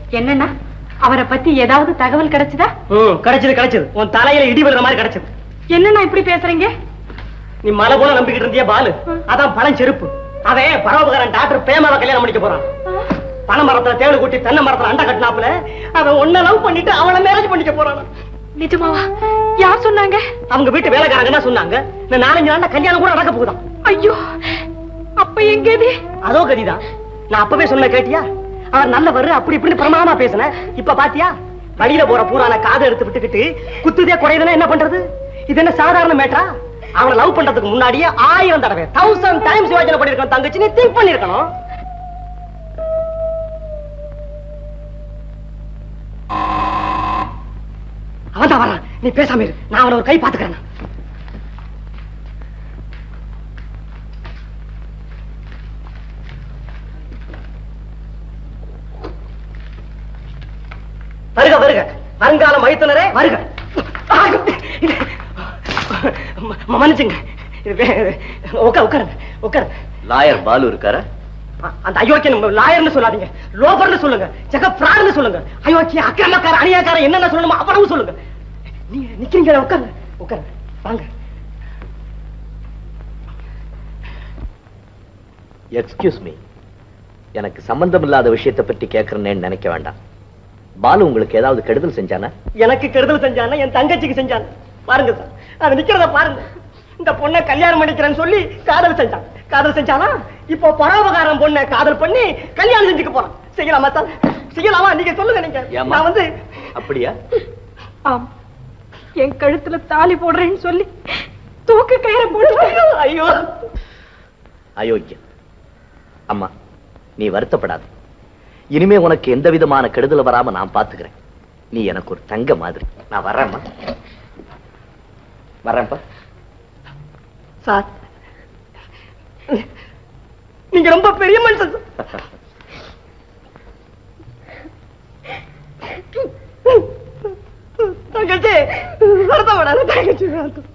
என்னன்னா அவரை பத்தி ஏதாவது தகவல் கிடைச்சதா ம் கிடைச்சது கிடைச்சது உன் தலையில இடி விழுற மாதிரி கிடைச்சது என்னண்ணா இப்படி பேசுறீங்க நீ மலை போல நம்பிக்கிட்டு இருந்திய பாலு அதான் பழம் செருப்பு அவன் பரோபகாரன் டாக்டர் பேமாவை கல்யாணம் பண்ணிக்க போறான் பனை மரத்துல தேடு கூட்டி தென்னை மரத்துல அண்டை கட்டினாப்புல அவன் ஒன்ன லவ் பண்ணிட்டு அவளை மேரேஜ் பண்ணிக்க போறான் நிஜமாவா யார் சொன்னாங்க அவங்க வீட்டு வேலைக்காரங்க என்ன சொன்னாங்க இந்த நாலஞ்சு நாள்ல கல்யாணம் கூட நடக்க போகுதாம் ஐயோ அப்ப எங்கேது அதோ கதிதான் நான் அப்பவே சொன்ன கேட்டியா அவர் நல்லவர் அப்படி இப்படின்னு பிரமாதமா பேசினேன் இப்ப பாத்தியா வழியில போற பூரான காதை எடுத்து விட்டுக்கிட்டு குத்துதே குறையுதுன்னா என்ன பண்றது இது என்ன சாதாரண மேட்டரா அவனை லவ் பண்றதுக்கு முன்னாடியே ஆயிரம் தடவை தௌசண்ட் டைம்ஸ் யோசனை பண்ணிருக்கணும் தங்கச்சி நீ திங்க் பண்ணிருக்கணும் அவன் தான் வரான் நீ பேசாம இரு நான் அவனை ஒரு கை பாத்துக்கிறேன் வருக வருக வருங்கால மைத்துனரே வருக ம- மன்னிச்சுங்க இது வே- உட்கார் உட்காருங்க உட்காருங்க லாயர் பாலு இருக்காரா அ- அந்த அயோக்கியன் லாயர்னு சொல்லாதீங்க லோபர்னு சொல்லுங்க ஜெக பிராடுன்னு சொல்லுங்க அயோக்கிய அக்கிரமக்கார அநியாயக்கார என்னென்ன சொல்லணுமோ அவ்வளவு சொல்லுங்க நீங்க நிக்கிறீங்க உட்காருங்க உட்காருங்க வாங்க எக்ஸ்கியூஸ் மீ எனக்கு சம்பந்தம் இல்லாத விஷயத்தை பற்றி கேட்கறேன்னு நினைக்க வேண்டாம் பாலு உங்களுக்கு ஏதாவது கெடுதல் செஞ்சானா எனக்கு கெடுதல் செஞ்சானா என் தங்கச்சிக்கு செஞ்சான் பாருங்க சார் அவன் நிக்கிறத பாருங்க இந்த பொண்ணை கல்யாணம் பண்ணிக்கிறேன்னு சொல்லி காதல் செஞ்சான் காதல் செஞ்சானா இப்போ பரோபகாரம் பொண்ணை காதல் பண்ணி கல்யாணம் செஞ்சுக்க போறான் செய்யலாமா சார் செய்யலாமா நீங்க சொல்லுங்க நீங்க ஏம்மா? நான் வந்து அப்படியா ஆம் என் கழுத்துல தாலி போடுறேன்னு சொல்லி தூக்கு கயிறை போட்டு ஐயோ அயோக்கியம் அம்மா நீ வருத்தப்படாத இனிமே உனக்கு எந்த விதமான கெடுதல் வராம நான் பாத்துக்கிறேன் நீ எனக்கு ஒரு தங்க மாதிரி நான் வர்றேம்மா வர்றேன்ப்பா சார் நீங்க ரொம்ப பெரிய மனுஷன் சார். தங்கச்சி வருத்தப்படாத தங்கச்சி வருத்தம்